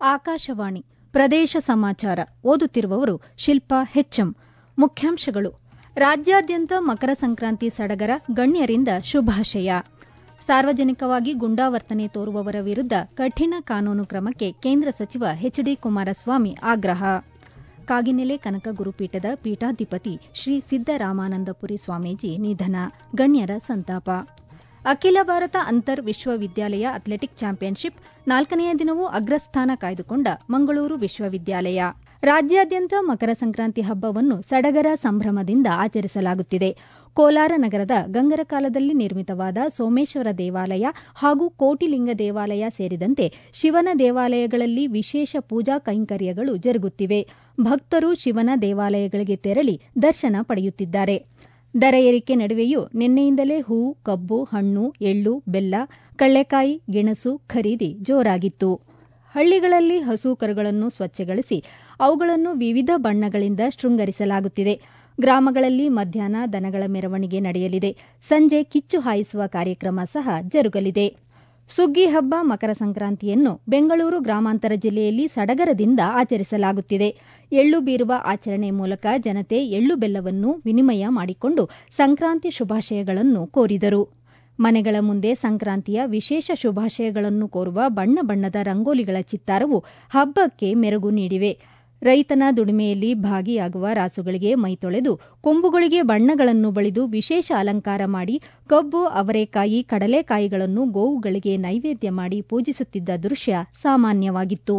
ಆಕಾಶವಾಣಿ ಪ್ರದೇಶ ಸಮಾಚಾರ ಓದುತ್ತಿರುವವರು ಶಿಲ್ಪಾ ಹೆಚ್ಎಂ ಮುಖ್ಯಾಂಶಗಳು ರಾಜ್ಯಾದ್ಯಂತ ಮಕರ ಸಂಕ್ರಾಂತಿ ಸಡಗರ ಗಣ್ಯರಿಂದ ಶುಭಾಶಯ ಸಾರ್ವಜನಿಕವಾಗಿ ಗುಂಡಾವರ್ತನೆ ತೋರುವವರ ವಿರುದ್ದ ಕಠಿಣ ಕಾನೂನು ಕ್ರಮಕ್ಕೆ ಕೇಂದ್ರ ಸಚಿವ ಎಚ್ ಡಿ ಕುಮಾರಸ್ವಾಮಿ ಆಗ್ರಹ ಕಾಗಿನೆಲೆ ಕನಕ ಗುರುಪೀಠದ ಪೀಠಾಧಿಪತಿ ಶ್ರೀ ಸಿದ್ದರಾಮಾನಂದಪುರಿ ಸ್ವಾಮೀಜಿ ನಿಧನ ಗಣ್ಯರ ಸಂತಾಪ ಅಖಿಲ ಭಾರತ ಅಂತರ್ ವಿಶ್ವವಿದ್ಯಾಲಯ ಅಥ್ಲೆಟಿಕ್ ಚಾಂಪಿಯನ್ಶಿಪ್ ನಾಲ್ಕನೆಯ ದಿನವೂ ಅಗ್ರಸ್ಥಾನ ಕಾಯ್ದುಕೊಂಡ ಮಂಗಳೂರು ವಿಶ್ವವಿದ್ಯಾಲಯ ರಾಜ್ಯಾದ್ಯಂತ ಮಕರ ಸಂಕ್ರಾಂತಿ ಹಬ್ಬವನ್ನು ಸಡಗರ ಸಂಭ್ರಮದಿಂದ ಆಚರಿಸಲಾಗುತ್ತಿದೆ ಕೋಲಾರ ನಗರದ ಗಂಗರ ಕಾಲದಲ್ಲಿ ನಿರ್ಮಿತವಾದ ಸೋಮೇಶ್ವರ ದೇವಾಲಯ ಹಾಗೂ ಕೋಟಿಲಿಂಗ ದೇವಾಲಯ ಸೇರಿದಂತೆ ಶಿವನ ದೇವಾಲಯಗಳಲ್ಲಿ ವಿಶೇಷ ಪೂಜಾ ಕೈಂಕರ್ಯಗಳು ಜರುಗುತ್ತಿವೆ ಭಕ್ತರು ಶಿವನ ದೇವಾಲಯಗಳಿಗೆ ತೆರಳಿ ದರ್ಶನ ಪಡೆಯುತ್ತಿದ್ದಾರೆ ದರ ಏರಿಕೆ ನಡುವೆಯೂ ನಿನ್ನೆಯಿಂದಲೇ ಹೂ ಕಬ್ಬು ಹಣ್ಣು ಎಳ್ಳು ಬೆಲ್ಲ ಕಳ್ಳೆಕಾಯಿ ಗೆಣಸು ಖರೀದಿ ಜೋರಾಗಿತ್ತು ಹಳ್ಳಿಗಳಲ್ಲಿ ಹಸು ಕರುಗಳನ್ನು ಸ್ವಚ್ಛಗೊಳಿಸಿ ಅವುಗಳನ್ನು ವಿವಿಧ ಬಣ್ಣಗಳಿಂದ ಶೃಂಗರಿಸಲಾಗುತ್ತಿದೆ ಗ್ರಾಮಗಳಲ್ಲಿ ಮಧ್ಯಾಹ್ನ ದನಗಳ ಮೆರವಣಿಗೆ ನಡೆಯಲಿದೆ ಸಂಜೆ ಕಿಚ್ಚು ಹಾಯಿಸುವ ಕಾರ್ಯಕ್ರಮ ಸಹ ಜರುಗಲಿದೆ ಸುಗ್ಗಿ ಹಬ್ಬ ಮಕರ ಸಂಕ್ರಾಂತಿಯನ್ನು ಬೆಂಗಳೂರು ಗ್ರಾಮಾಂತರ ಜಿಲ್ಲೆಯಲ್ಲಿ ಸಡಗರದಿಂದ ಆಚರಿಸಲಾಗುತ್ತಿದೆ ಎಳ್ಳು ಬೀರುವ ಆಚರಣೆ ಮೂಲಕ ಜನತೆ ಎಳ್ಳು ಬೆಲ್ಲವನ್ನು ವಿನಿಮಯ ಮಾಡಿಕೊಂಡು ಸಂಕ್ರಾಂತಿ ಶುಭಾಶಯಗಳನ್ನು ಕೋರಿದರು ಮನೆಗಳ ಮುಂದೆ ಸಂಕ್ರಾಂತಿಯ ವಿಶೇಷ ಶುಭಾಶಯಗಳನ್ನು ಕೋರುವ ಬಣ್ಣ ಬಣ್ಣದ ರಂಗೋಲಿಗಳ ಚಿತ್ತಾರವು ಹಬ್ಬಕ್ಕೆ ಮೆರುಗು ನೀಡಿವೆ ರೈತನ ದುಡಿಮೆಯಲ್ಲಿ ಭಾಗಿಯಾಗುವ ರಾಸುಗಳಿಗೆ ಮೈತೊಳೆದು ಕೊಂಬುಗಳಿಗೆ ಬಣ್ಣಗಳನ್ನು ಬಳಿದು ವಿಶೇಷ ಅಲಂಕಾರ ಮಾಡಿ ಕಬ್ಬು ಅವರೆಕಾಯಿ ಕಡಲೆಕಾಯಿಗಳನ್ನು ಗೋವುಗಳಿಗೆ ನೈವೇದ್ಯ ಮಾಡಿ ಪೂಜಿಸುತ್ತಿದ್ದ ದೃಶ್ಯ ಸಾಮಾನ್ಯವಾಗಿತ್ತು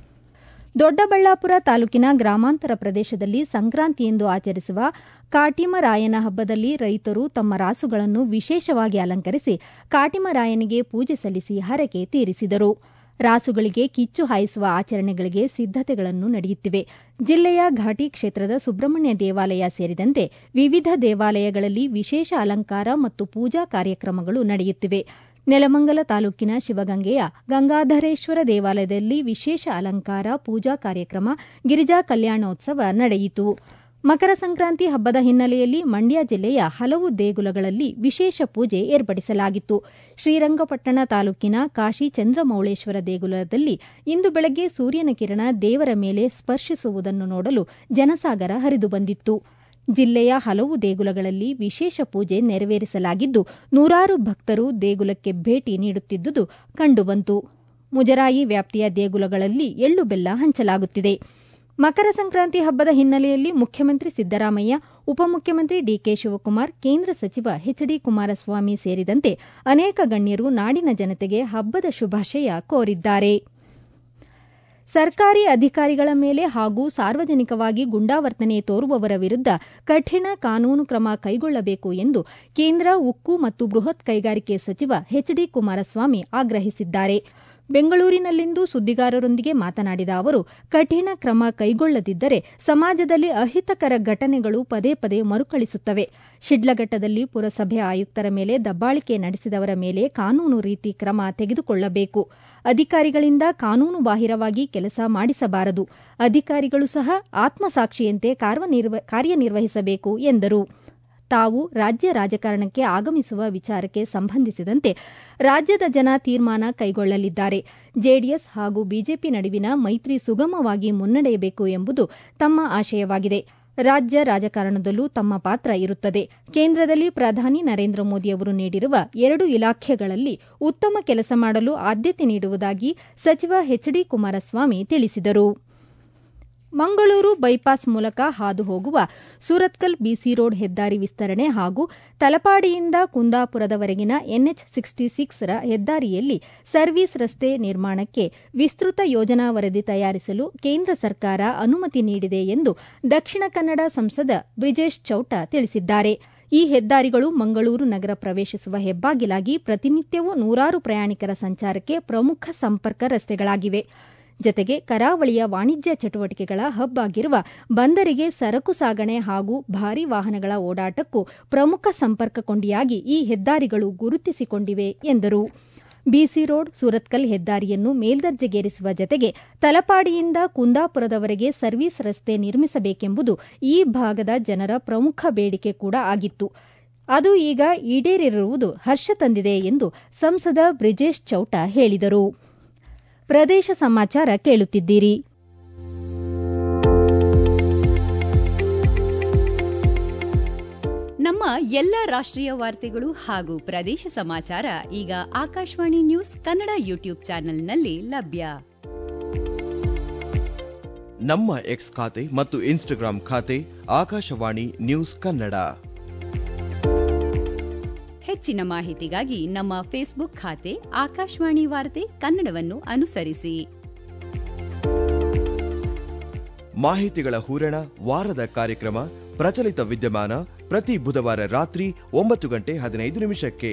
ದೊಡ್ಡಬಳ್ಳಾಪುರ ತಾಲೂಕಿನ ಗ್ರಾಮಾಂತರ ಪ್ರದೇಶದಲ್ಲಿ ಸಂಕ್ರಾಂತಿಯೆಂದು ಆಚರಿಸುವ ಕಾಟಿಮರಾಯನ ಹಬ್ಬದಲ್ಲಿ ರೈತರು ತಮ್ಮ ರಾಸುಗಳನ್ನು ವಿಶೇಷವಾಗಿ ಅಲಂಕರಿಸಿ ಕಾಟಿಮರಾಯನಿಗೆ ಪೂಜೆ ಸಲ್ಲಿಸಿ ಹರಕೆ ತೀರಿಸಿದರು ರಾಸುಗಳಿಗೆ ಕಿಚ್ಚು ಹಾಯಿಸುವ ಆಚರಣೆಗಳಿಗೆ ಸಿದ್ದತೆಗಳನ್ನು ನಡೆಯುತ್ತಿವೆ ಜಿಲ್ಲೆಯ ಘಾಟಿ ಕ್ಷೇತ್ರದ ಸುಬ್ರಹ್ಮಣ್ಯ ದೇವಾಲಯ ಸೇರಿದಂತೆ ವಿವಿಧ ದೇವಾಲಯಗಳಲ್ಲಿ ವಿಶೇಷ ಅಲಂಕಾರ ಮತ್ತು ಪೂಜಾ ಕಾರ್ಯಕ್ರಮಗಳು ನಡೆಯುತ್ತಿವೆ ನೆಲಮಂಗಲ ತಾಲೂಕಿನ ಶಿವಗಂಗೆಯ ಗಂಗಾಧರೇಶ್ವರ ದೇವಾಲಯದಲ್ಲಿ ವಿಶೇಷ ಅಲಂಕಾರ ಪೂಜಾ ಕಾರ್ಯಕ್ರಮ ಗಿರಿಜಾ ಕಲ್ಯಾಣೋತ್ಸವ ನಡೆಯಿತು ಮಕರ ಸಂಕ್ರಾಂತಿ ಹಬ್ಬದ ಹಿನ್ನೆಲೆಯಲ್ಲಿ ಮಂಡ್ಯ ಜಿಲ್ಲೆಯ ಹಲವು ದೇಗುಲಗಳಲ್ಲಿ ವಿಶೇಷ ಪೂಜೆ ಏರ್ಪಡಿಸಲಾಗಿತ್ತು ಶ್ರೀರಂಗಪಟ್ಟಣ ತಾಲೂಕಿನ ಕಾಶಿ ಚಂದ್ರಮೌಳೇಶ್ವರ ದೇಗುಲದಲ್ಲಿ ಇಂದು ಬೆಳಗ್ಗೆ ಸೂರ್ಯನ ಕಿರಣ ದೇವರ ಮೇಲೆ ಸ್ಪರ್ಶಿಸುವುದನ್ನು ನೋಡಲು ಜನಸಾಗರ ಹರಿದು ಬಂದಿತ್ತು ಜಿಲ್ಲೆಯ ಹಲವು ದೇಗುಲಗಳಲ್ಲಿ ವಿಶೇಷ ಪೂಜೆ ನೆರವೇರಿಸಲಾಗಿದ್ದು ನೂರಾರು ಭಕ್ತರು ದೇಗುಲಕ್ಕೆ ಭೇಟಿ ನೀಡುತ್ತಿದ್ದುದು ಕಂಡುಬಂತು ಮುಜರಾಯಿ ವ್ಯಾಪ್ತಿಯ ದೇಗುಲಗಳಲ್ಲಿ ಎಳ್ಳು ಬೆಲ್ಲ ಹಂಚಲಾಗುತ್ತಿದೆ ಮಕರ ಸಂಕ್ರಾಂತಿ ಹಬ್ಬದ ಹಿನ್ನೆಲೆಯಲ್ಲಿ ಮುಖ್ಯಮಂತ್ರಿ ಸಿದ್ದರಾಮಯ್ಯ ಉಪಮುಖ್ಯಮಂತ್ರಿ ಡಿಕೆ ಶಿವಕುಮಾರ್ ಕೇಂದ್ರ ಸಚಿವ ಎಚ್ ಡಿ ಕುಮಾರಸ್ವಾಮಿ ಸೇರಿದಂತೆ ಅನೇಕ ಗಣ್ಯರು ನಾಡಿನ ಜನತೆಗೆ ಹಬ್ಬದ ಶುಭಾಶಯ ಕೋರಿದ್ದಾರೆ ಸರ್ಕಾರಿ ಅಧಿಕಾರಿಗಳ ಮೇಲೆ ಹಾಗೂ ಸಾರ್ವಜನಿಕವಾಗಿ ಗುಂಡಾವರ್ತನೆ ತೋರುವವರ ವಿರುದ್ದ ಕಠಿಣ ಕಾನೂನು ಕ್ರಮ ಕೈಗೊಳ್ಳಬೇಕು ಎಂದು ಕೇಂದ್ರ ಉಕ್ಕು ಮತ್ತು ಬೃಹತ್ ಕೈಗಾರಿಕೆ ಸಚಿವ ಎಚ್ ಡಿ ಕುಮಾರಸ್ವಾಮಿ ಆಗ್ರಹಿಸಿದ್ದಾರೆ ಬೆಂಗಳೂರಿನಲ್ಲಿಂದು ಸುದ್ದಿಗಾರರೊಂದಿಗೆ ಮಾತನಾಡಿದ ಅವರು ಕಠಿಣ ಕ್ರಮ ಕೈಗೊಳ್ಳದಿದ್ದರೆ ಸಮಾಜದಲ್ಲಿ ಅಹಿತಕರ ಘಟನೆಗಳು ಪದೇ ಪದೇ ಮರುಕಳಿಸುತ್ತವೆ ಶಿಡ್ಲಘಟ್ಟದಲ್ಲಿ ಪುರಸಭೆ ಆಯುಕ್ತರ ಮೇಲೆ ದಬ್ಬಾಳಿಕೆ ನಡೆಸಿದವರ ಮೇಲೆ ಕಾನೂನು ರೀತಿ ಕ್ರಮ ತೆಗೆದುಕೊಳ್ಳಬೇಕು ಅಧಿಕಾರಿಗಳಿಂದ ಕಾನೂನು ಬಾಹಿರವಾಗಿ ಕೆಲಸ ಮಾಡಿಸಬಾರದು ಅಧಿಕಾರಿಗಳು ಸಹ ಆತ್ಮಸಾಕ್ಷಿಯಂತೆ ಕಾರ್ಯನಿರ್ವಹಿಸಬೇಕು ಎಂದರು ತಾವು ರಾಜ್ಯ ರಾಜಕಾರಣಕ್ಕೆ ಆಗಮಿಸುವ ವಿಚಾರಕ್ಕೆ ಸಂಬಂಧಿಸಿದಂತೆ ರಾಜ್ಯದ ಜನ ತೀರ್ಮಾನ ಕೈಗೊಳ್ಳಲಿದ್ದಾರೆ ಜೆಡಿಎಸ್ ಹಾಗೂ ಬಿಜೆಪಿ ನಡುವಿನ ಮೈತ್ರಿ ಸುಗಮವಾಗಿ ಮುನ್ನಡೆಯಬೇಕು ಎಂಬುದು ತಮ್ಮ ಆಶಯವಾಗಿದೆ ರಾಜ್ಯ ರಾಜಕಾರಣದಲ್ಲೂ ತಮ್ಮ ಪಾತ್ರ ಇರುತ್ತದೆ ಕೇಂದ್ರದಲ್ಲಿ ಪ್ರಧಾನಿ ನರೇಂದ್ರ ಮೋದಿಯವರು ನೀಡಿರುವ ಎರಡು ಇಲಾಖೆಗಳಲ್ಲಿ ಉತ್ತಮ ಕೆಲಸ ಮಾಡಲು ಆದ್ಯತೆ ನೀಡುವುದಾಗಿ ಸಚಿವ ಎಚ್ ಡಿ ಕುಮಾರಸ್ವಾಮಿ ತಿಳಿಸಿದರು ಮಂಗಳೂರು ಬೈಪಾಸ್ ಮೂಲಕ ಹಾದು ಹೋಗುವ ಸೂರತ್ಕಲ್ ಬಿಸಿ ರೋಡ್ ಹೆದ್ದಾರಿ ವಿಸ್ತರಣೆ ಹಾಗೂ ತಲಪಾಡಿಯಿಂದ ಕುಂದಾಪುರದವರೆಗಿನ ಎನ್ಎಚ್ ಸಿಕ್ಸ್ಟಿ ಸಿಕ್ಸ್ ರ ಹೆದ್ದಾರಿಯಲ್ಲಿ ಸರ್ವೀಸ್ ರಸ್ತೆ ನಿರ್ಮಾಣಕ್ಕೆ ವಿಸ್ತೃತ ಯೋಜನಾ ವರದಿ ತಯಾರಿಸಲು ಕೇಂದ್ರ ಸರ್ಕಾರ ಅನುಮತಿ ನೀಡಿದೆ ಎಂದು ದಕ್ಷಿಣ ಕನ್ನಡ ಸಂಸದ ಬ್ರಿಜೇಶ್ ಚೌಟ ತಿಳಿಸಿದ್ದಾರೆ ಈ ಹೆದ್ದಾರಿಗಳು ಮಂಗಳೂರು ನಗರ ಪ್ರವೇಶಿಸುವ ಹೆಬ್ಬಾಗಿಲಾಗಿ ಪ್ರತಿನಿತ್ಯವೂ ನೂರಾರು ಪ್ರಯಾಣಿಕರ ಸಂಚಾರಕ್ಕೆ ಪ್ರಮುಖ ಸಂಪರ್ಕ ರಸ್ತೆಗಳಾಗಿವೆ ಜತೆಗೆ ಕರಾವಳಿಯ ವಾಣಿಜ್ಯ ಚಟುವಟಿಕೆಗಳ ಹಬ್ ಆಗಿರುವ ಬಂದರಿಗೆ ಸರಕು ಸಾಗಣೆ ಹಾಗೂ ಭಾರೀ ವಾಹನಗಳ ಓಡಾಟಕ್ಕೂ ಪ್ರಮುಖ ಸಂಪರ್ಕ ಕೊಂಡಿಯಾಗಿ ಈ ಹೆದ್ದಾರಿಗಳು ಗುರುತಿಸಿಕೊಂಡಿವೆ ಎಂದರು ಬಿಸಿ ರೋಡ್ ಸೂರತ್ಕಲ್ ಹೆದ್ದಾರಿಯನ್ನು ಮೇಲ್ದರ್ಜೆಗೇರಿಸುವ ಜತೆಗೆ ತಲಪಾಡಿಯಿಂದ ಕುಂದಾಪುರದವರೆಗೆ ಸರ್ವೀಸ್ ರಸ್ತೆ ನಿರ್ಮಿಸಬೇಕೆಂಬುದು ಈ ಭಾಗದ ಜನರ ಪ್ರಮುಖ ಬೇಡಿಕೆ ಕೂಡ ಆಗಿತ್ತು ಅದು ಈಗ ಈಡೇರಿರುವುದು ಹರ್ಷ ತಂದಿದೆ ಎಂದು ಸಂಸದ ಬ್ರಿಜೇಶ್ ಚೌಟ ಹೇಳಿದರು ಪ್ರದೇಶ ಸಮಾಚಾರ ಕೇಳುತ್ತಿದ್ದೀರಿ ನಮ್ಮ ಎಲ್ಲ ರಾಷ್ಟ್ರೀಯ ವಾರ್ತೆಗಳು ಹಾಗೂ ಪ್ರದೇಶ ಸಮಾಚಾರ ಈಗ ಆಕಾಶವಾಣಿ ನ್ಯೂಸ್ ಕನ್ನಡ ಯೂಟ್ಯೂಬ್ ಚಾನೆಲ್ನಲ್ಲಿ ಲಭ್ಯ ನಮ್ಮ ಎಕ್ಸ್ ಖಾತೆ ಮತ್ತು ಇನ್ಸ್ಟಾಗ್ರಾಂ ಖಾತೆ ಆಕಾಶವಾಣಿ ನ್ಯೂಸ್ ಕನ್ನಡ ಹೆಚ್ಚಿನ ಮಾಹಿತಿಗಾಗಿ ನಮ್ಮ ಫೇಸ್ಬುಕ್ ಖಾತೆ ಆಕಾಶವಾಣಿ ವಾರ್ತೆ ಕನ್ನಡವನ್ನು ಅನುಸರಿಸಿ ಮಾಹಿತಿಗಳ ಹೂರಣ ವಾರದ ಕಾರ್ಯಕ್ರಮ ಪ್ರಚಲಿತ ವಿದ್ಯಮಾನ ಪ್ರತಿ ಬುಧವಾರ ರಾತ್ರಿ ಒಂಬತ್ತು ಗಂಟೆ ಹದಿನೈದು ನಿಮಿಷಕ್ಕೆ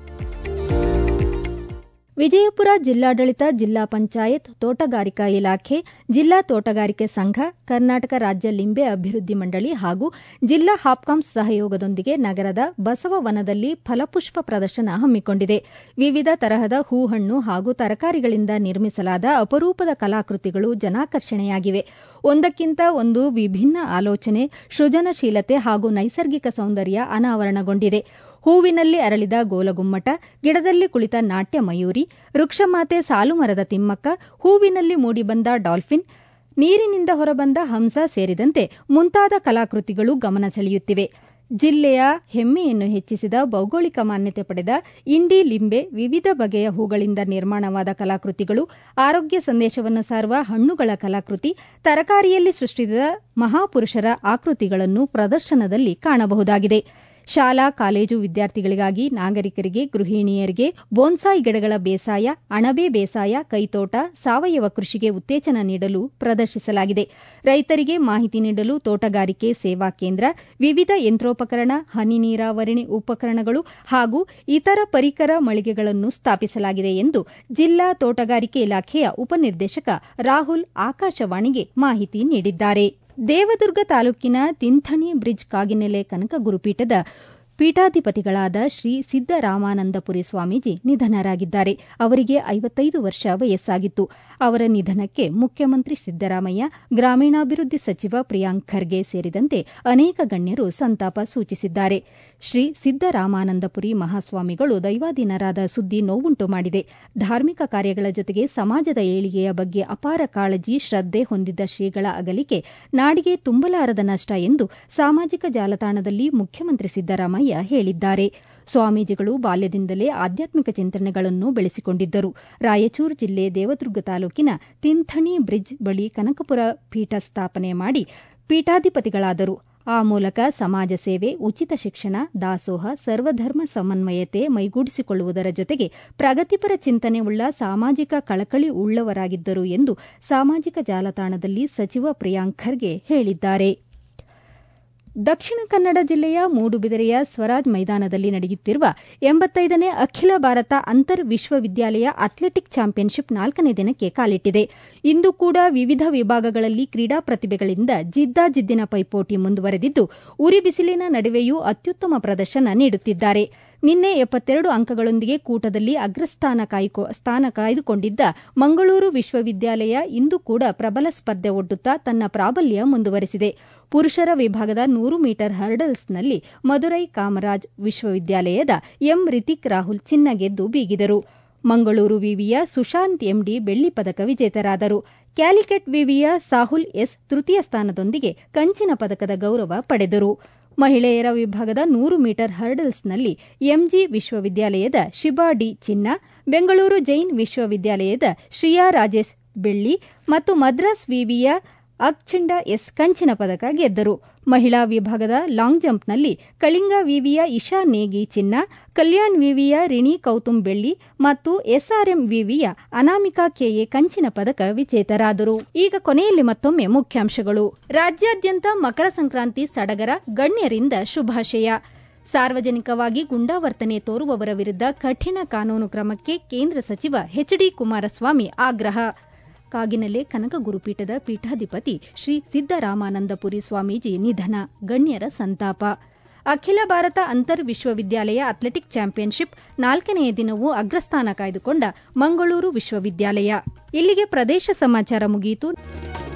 ವಿಜಯಪುರ ಜಿಲ್ಲಾಡಳಿತ ಜಿಲ್ಲಾ ಪಂಚಾಯತ್ ತೋಟಗಾರಿಕಾ ಇಲಾಖೆ ಜಿಲ್ಲಾ ತೋಟಗಾರಿಕೆ ಸಂಘ ಕರ್ನಾಟಕ ರಾಜ್ಯ ಲಿಂಬೆ ಅಭಿವೃದ್ಧಿ ಮಂಡಳಿ ಹಾಗೂ ಜಿಲ್ಲಾ ಹಾಪ್ಕಾಮ್ಸ್ ಸಹಯೋಗದೊಂದಿಗೆ ನಗರದ ಬಸವವನದಲ್ಲಿ ಫಲಪುಷ್ಪ ಪ್ರದರ್ಶನ ಹಮ್ಮಿಕೊಂಡಿದೆ ವಿವಿಧ ತರಹದ ಹೂಹಣ್ಣು ಹಾಗೂ ತರಕಾರಿಗಳಿಂದ ನಿರ್ಮಿಸಲಾದ ಅಪರೂಪದ ಕಲಾಕೃತಿಗಳು ಜನಾಕರ್ಷಣೆಯಾಗಿವೆ ಒಂದಕ್ಕಿಂತ ಒಂದು ವಿಭಿನ್ನ ಆಲೋಚನೆ ಸೃಜನಶೀಲತೆ ಹಾಗೂ ನೈಸರ್ಗಿಕ ಸೌಂದರ್ಯ ಅನಾವರಣಗೊಂಡಿದೆ ಹೂವಿನಲ್ಲಿ ಅರಳಿದ ಗೋಲಗುಮ್ಮಟ ಗಿಡದಲ್ಲಿ ಕುಳಿತ ನಾಟ್ಯ ಮಯೂರಿ ವೃಕ್ಷಮಾತೆ ಸಾಲುಮರದ ತಿಮ್ಮಕ್ಕ ಹೂವಿನಲ್ಲಿ ಮೂಡಿಬಂದ ಡಾಲ್ಫಿನ್ ನೀರಿನಿಂದ ಹೊರಬಂದ ಹಂಸ ಸೇರಿದಂತೆ ಮುಂತಾದ ಕಲಾಕೃತಿಗಳು ಗಮನ ಸೆಳೆಯುತ್ತಿವೆ ಜಿಲ್ಲೆಯ ಹೆಮ್ಮೆಯನ್ನು ಹೆಚ್ಚಿಸಿದ ಭೌಗೋಳಿಕ ಮಾನ್ಯತೆ ಪಡೆದ ಇಂಡಿ ಲಿಂಬೆ ವಿವಿಧ ಬಗೆಯ ಹೂಗಳಿಂದ ನಿರ್ಮಾಣವಾದ ಕಲಾಕೃತಿಗಳು ಆರೋಗ್ಯ ಸಂದೇಶವನ್ನು ಸಾರುವ ಹಣ್ಣುಗಳ ಕಲಾಕೃತಿ ತರಕಾರಿಯಲ್ಲಿ ಸೃಷ್ಟಿಸಿದ ಮಹಾಪುರುಷರ ಆಕೃತಿಗಳನ್ನು ಪ್ರದರ್ಶನದಲ್ಲಿ ಕಾಣಬಹುದಾಗಿದೆ ಶಾಲಾ ಕಾಲೇಜು ವಿದ್ಯಾರ್ಥಿಗಳಿಗಾಗಿ ನಾಗರಿಕರಿಗೆ ಗೃಹಿಣಿಯರಿಗೆ ಬೋನ್ಸಾಯಿ ಗಿಡಗಳ ಬೇಸಾಯ ಅಣಬೆ ಬೇಸಾಯ ಕೈತೋಟ ಸಾವಯವ ಕೃಷಿಗೆ ಉತ್ತೇಜನ ನೀಡಲು ಪ್ರದರ್ಶಿಸಲಾಗಿದೆ ರೈತರಿಗೆ ಮಾಹಿತಿ ನೀಡಲು ತೋಟಗಾರಿಕೆ ಸೇವಾ ಕೇಂದ್ರ ವಿವಿಧ ಯಂತ್ರೋಪಕರಣ ಹನಿ ನೀರಾವರಿ ಉಪಕರಣಗಳು ಹಾಗೂ ಇತರ ಪರಿಕರ ಮಳಿಗೆಗಳನ್ನು ಸ್ಥಾಪಿಸಲಾಗಿದೆ ಎಂದು ಜಿಲ್ಲಾ ತೋಟಗಾರಿಕೆ ಇಲಾಖೆಯ ಉಪನಿರ್ದೇಶಕ ರಾಹುಲ್ ಆಕಾಶವಾಣಿಗೆ ಮಾಹಿತಿ ನೀಡಿದ್ದಾರೆ ದೇವದುರ್ಗ ತಾಲೂಕಿನ ತಿಂಥಣಿ ಬ್ರಿಡ್ಜ್ ಕಾಗಿನೆಲೆ ಕನಕ ಗುರುಪೀಠದ ಪೀಠಾಧಿಪತಿಗಳಾದ ಶ್ರೀ ಸಿದ್ದರಾಮಾನಂದಪುರಿ ಸ್ವಾಮೀಜಿ ನಿಧನರಾಗಿದ್ದಾರೆ ಅವರಿಗೆ ಐವತ್ತೈದು ವರ್ಷ ವಯಸ್ಸಾಗಿತ್ತು ಅವರ ನಿಧನಕ್ಕೆ ಮುಖ್ಯಮಂತ್ರಿ ಸಿದ್ದರಾಮಯ್ಯ ಗ್ರಾಮೀಣಾಭಿವೃದ್ಧಿ ಸಚಿವ ಪ್ರಿಯಾಂಕ್ ಖರ್ಗೆ ಸೇರಿದಂತೆ ಅನೇಕ ಗಣ್ಯರು ಸಂತಾಪ ಸೂಚಿಸಿದ್ದಾರೆ ಶ್ರೀ ಸಿದ್ದರಾಮಾನಂದಪುರಿ ಮಹಾಸ್ವಾಮಿಗಳು ದೈವಾಧೀನರಾದ ಸುದ್ದಿ ನೋವುಂಟು ಮಾಡಿದೆ ಧಾರ್ಮಿಕ ಕಾರ್ಯಗಳ ಜೊತೆಗೆ ಸಮಾಜದ ಏಳಿಗೆಯ ಬಗ್ಗೆ ಅಪಾರ ಕಾಳಜಿ ಶ್ರದ್ಧೆ ಹೊಂದಿದ್ದ ಶ್ರೀಗಳ ಅಗಲಿಕೆ ನಾಡಿಗೆ ತುಂಬಲಾರದ ನಷ್ಟ ಎಂದು ಸಾಮಾಜಿಕ ಜಾಲತಾಣದಲ್ಲಿ ಮುಖ್ಯಮಂತ್ರಿ ಸಿದ್ದರಾಮಯ್ಯ ಹೇಳಿದ್ದಾರೆ ಸ್ವಾಮೀಜಿಗಳು ಬಾಲ್ಯದಿಂದಲೇ ಆಧ್ಯಾತ್ಮಿಕ ಚಿಂತನೆಗಳನ್ನು ಬೆಳೆಸಿಕೊಂಡಿದ್ದರು ರಾಯಚೂರು ಜಿಲ್ಲೆ ದೇವದುರ್ಗ ತಾಲೂಕಿನ ತಿಂಥಣಿ ಬ್ರಿಡ್ಜ್ ಬಳಿ ಕನಕಪುರ ಪೀಠ ಸ್ಥಾಪನೆ ಮಾಡಿ ಪೀಠಾಧಿಪತಿಗಳಾದರು ಆ ಮೂಲಕ ಸಮಾಜ ಸೇವೆ ಉಚಿತ ಶಿಕ್ಷಣ ದಾಸೋಹ ಸರ್ವಧರ್ಮ ಸಮನ್ವಯತೆ ಮೈಗೂಡಿಸಿಕೊಳ್ಳುವುದರ ಜೊತೆಗೆ ಪ್ರಗತಿಪರ ಚಿಂತನೆ ಉಳ್ಳ ಸಾಮಾಜಿಕ ಕಳಕಳಿ ಉಳ್ಳವರಾಗಿದ್ದರು ಎಂದು ಸಾಮಾಜಿಕ ಜಾಲತಾಣದಲ್ಲಿ ಸಚಿವ ಪ್ರಿಯಾಂಕ್ ಖರ್ಗೆ ಹೇಳಿದ್ದಾರೆ ದಕ್ಷಿಣ ಕನ್ನಡ ಜಿಲ್ಲೆಯ ಮೂಡುಬಿದಿರೆಯ ಸ್ವರಾಜ್ ಮೈದಾನದಲ್ಲಿ ನಡೆಯುತ್ತಿರುವ ಎಂಬತ್ತೈದನೇ ಅಖಿಲ ಭಾರತ ಅಂತರ್ ವಿಶ್ವವಿದ್ಯಾಲಯ ಅಥ್ಲೆಟಿಕ್ ಚಾಂಪಿಯನ್ಶಿಪ್ ನಾಲ್ಕನೇ ದಿನಕ್ಕೆ ಕಾಲಿಟ್ಟಿದೆ ಇಂದು ಕೂಡ ವಿವಿಧ ವಿಭಾಗಗಳಲ್ಲಿ ಕ್ರೀಡಾ ಪ್ರತಿಭೆಗಳಿಂದ ಜಿದ್ದಾಜಿದ್ದಿನ ಪೈಪೋಟಿ ಮುಂದುವರೆದಿದ್ದು ಉರಿ ಬಿಸಿಲಿನ ನಡುವೆಯೂ ಅತ್ಯುತ್ತಮ ಪ್ರದರ್ಶನ ನೀಡುತ್ತಿದ್ದಾರೆ ನಿನ್ನೆ ಎಪ್ಪತ್ತೆರಡು ಅಂಕಗಳೊಂದಿಗೆ ಕೂಟದಲ್ಲಿ ಅಗ್ರಸ್ಥಾನ ಸ್ಥಾನ ಕಾಯ್ದುಕೊಂಡಿದ್ದ ಮಂಗಳೂರು ವಿಶ್ವವಿದ್ಯಾಲಯ ಇಂದು ಕೂಡ ಪ್ರಬಲ ಸ್ಪರ್ಧೆ ಒಡ್ಡುತ್ತಾ ತನ್ನ ಪ್ರಾಬಲ್ಯ ಮುಂದುವರೆಸಿದೆ ಪುರುಷರ ವಿಭಾಗದ ನೂರು ಮೀಟರ್ ಹರ್ಡಲ್ಸ್ನಲ್ಲಿ ಮದುರೈ ಕಾಮರಾಜ್ ವಿಶ್ವವಿದ್ಯಾಲಯದ ಎಂ ರಿತಿಕ್ ರಾಹುಲ್ ಚಿನ್ನ ಗೆದ್ದು ಬೀಗಿದರು ಮಂಗಳೂರು ವಿವಿಯ ಸುಶಾಂತ್ ಎಂಡಿ ಬೆಳ್ಳಿ ಪದಕ ವಿಜೇತರಾದರು ಕ್ಯಾಲಿಕೆಟ್ ವಿವಿಯ ಸಾಹುಲ್ ಎಸ್ ತೃತೀಯ ಸ್ಥಾನದೊಂದಿಗೆ ಕಂಚಿನ ಪದಕದ ಗೌರವ ಪಡೆದರು ಮಹಿಳೆಯರ ವಿಭಾಗದ ನೂರು ಮೀಟರ್ ಹರ್ಡಲ್ಸ್ನಲ್ಲಿ ಎಂಜಿ ವಿಶ್ವವಿದ್ಯಾಲಯದ ಶಿಬಾ ಡಿ ಚಿನ್ನ ಬೆಂಗಳೂರು ಜೈನ್ ವಿಶ್ವವಿದ್ಯಾಲಯದ ಶ್ರಿಯಾ ರಾಜೇಶ್ ಬೆಳ್ಳಿ ಮತ್ತು ಮದ್ರಾಸ್ ವಿವಿಯ ಅಕ್ಚಿಂಡ ಎಸ್ ಕಂಚಿನ ಪದಕ ಗೆದ್ದರು ಮಹಿಳಾ ವಿಭಾಗದ ಲಾಂಗ್ ಜಂಪ್ನಲ್ಲಿ ಕಳಿಂಗ ವಿವಿಯ ಇಶಾ ನೇಗಿ ಚಿನ್ನ ಕಲ್ಯಾಣ್ ವಿವಿಯ ರಿಣಿ ಕೌತುಂ ಬೆಳ್ಳಿ ಮತ್ತು ಎಸ್ಆರ್ಎಂ ವಿವಿಯ ಅನಾಮಿಕಾ ಕೆಎ ಕಂಚಿನ ಪದಕ ವಿಜೇತರಾದರು ಈಗ ಕೊನೆಯಲ್ಲಿ ಮತ್ತೊಮ್ಮೆ ಮುಖ್ಯಾಂಶಗಳು ರಾಜ್ಯಾದ್ಯಂತ ಮಕರ ಸಂಕ್ರಾಂತಿ ಸಡಗರ ಗಣ್ಯರಿಂದ ಶುಭಾಶಯ ಸಾರ್ವಜನಿಕವಾಗಿ ಗುಂಡಾವರ್ತನೆ ತೋರುವವರ ವಿರುದ್ಧ ಕಠಿಣ ಕಾನೂನು ಕ್ರಮಕ್ಕೆ ಕೇಂದ್ರ ಸಚಿವ ಎಚ್ಡಿ ಕುಮಾರಸ್ವಾಮಿ ಆಗ್ರಹ ಕಾಗಿನೆಲೆ ಕನಕ ಗುರುಪೀಠದ ಪೀಠಾಧಿಪತಿ ಶ್ರೀ ಸಿದ್ದರಾಮಾನಂದಪುರಿ ಸ್ವಾಮೀಜಿ ನಿಧನ ಗಣ್ಯರ ಸಂತಾಪ ಅಖಿಲ ಭಾರತ ಅಂತರ್ ವಿಶ್ವವಿದ್ಯಾಲಯ ಅಥ್ಲೆಟಿಕ್ ಚಾಂಪಿಯನ್ಶಿಪ್ ನಾಲ್ಕನೆಯ ದಿನವೂ ಅಗ್ರಸ್ಥಾನ ಕಾಯ್ದುಕೊಂಡ ಮಂಗಳೂರು ವಿಶ್ವವಿದ್ಯಾಲಯ ಇಲ್ಲಿಗೆ ಪ್ರದೇಶ ಸಮಾಚಾರ ಮುಗಿಯಿತು